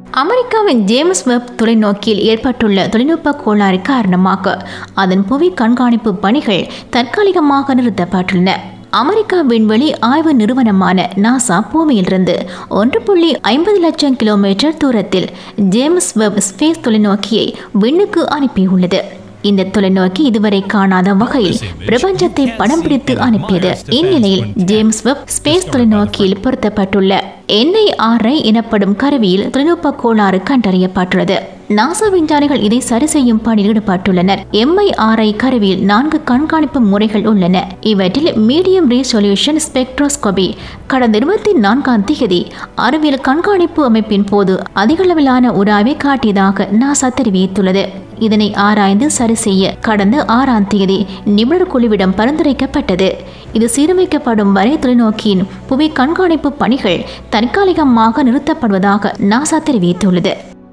அமெரிக்காவின் James web தொலைநோக்கியில் ஏற்பட்டுள்ள தொழில்நுட்ப கோளாறு காரணமாக அதன் புவி கண்காணிப்பு பணிகள் தற்காலிகமாக நிறுத்தப்பட்டுள்ளன அமெரிக்கா விண்வெளி ஆய்வு நிறுவனமான நாசா பூமியிலிருந்து ஒன்று புள்ளி ஐம்பது லட்சம் கிலோமீட்டர் தூரத்தில் ஜேம்ஸ் வெப் ஸ்பேஸ் தொலைநோக்கியை விண்ணுக்கு அனுப்பியுள்ளது இந்த தொலைநோக்கி இதுவரை காணாத வகையில் பிரபஞ்சத்தை படம் பிடித்து அனுப்பியது இந்நிலையில் ஜேம்ஸ் வெப் ஸ்பேஸ் தொலைநோக்கியில் பொருத்தப்பட்டுள்ள என்ஐஆர்ஐ எனப்படும் கருவியில் தொழில்நுட்ப கோளாறு கண்டறியப்பட்டுள்ளது நாசா விஞ்ஞானிகள் இதை சரி செய்யும் பணியில் ஈடுபட்டுள்ளனர் எம்ஐஆர்ஐ கருவியில் நான்கு கண்காணிப்பு முறைகள் உள்ளன இவற்றில் மீடியம் ரீசொல்யூஷன் ஸ்பெக்ட்ரோஸ்கோபி கடந்த இருபத்தி நான்காம் தேதி அறிவியல் கண்காணிப்பு அமைப்பின் போது அதிகளவிலான உராய்வை காட்டியதாக நாசா தெரிவித்துள்ளது இதனை ஆராய்ந்து சரி செய்ய கடந்த ஆறாம் தேதி நிபுணர் குழுவிடம் பரிந்துரைக்கப்பட்டது இது சீரமைக்கப்படும் வரை தொலைநோக்கியின் புவி கண்காணிப்பு பணிகள் தற்காலிகமாக நிறுத்தப்படுவதாக நாசா தெரிவித்துள்ளது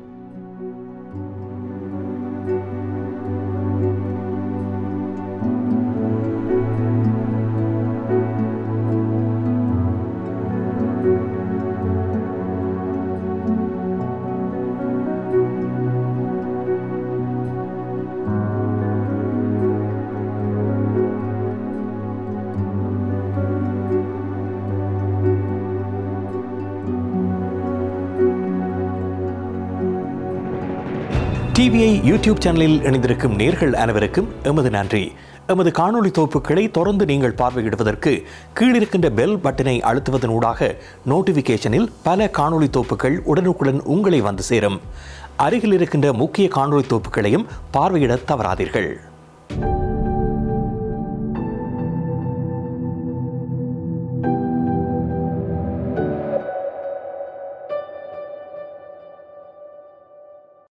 டிவிஐ யூடியூப் சேனலில் இணைந்திருக்கும் நேர்கள் அனைவருக்கும் எமது நன்றி எமது காணொளி தொகுப்புகளை தொடர்ந்து நீங்கள் பார்வையிடுவதற்கு கீழிருக்கின்ற பெல் பட்டனை அழுத்துவதனூடாக நோட்டிஃபிகேஷனில் பல காணொளி தொகுப்புகள் உடனுக்குடன் உங்களை வந்து சேரும் அருகில் இருக்கின்ற முக்கிய காணொளி தொகுப்புகளையும் பார்வையிட தவறாதீர்கள்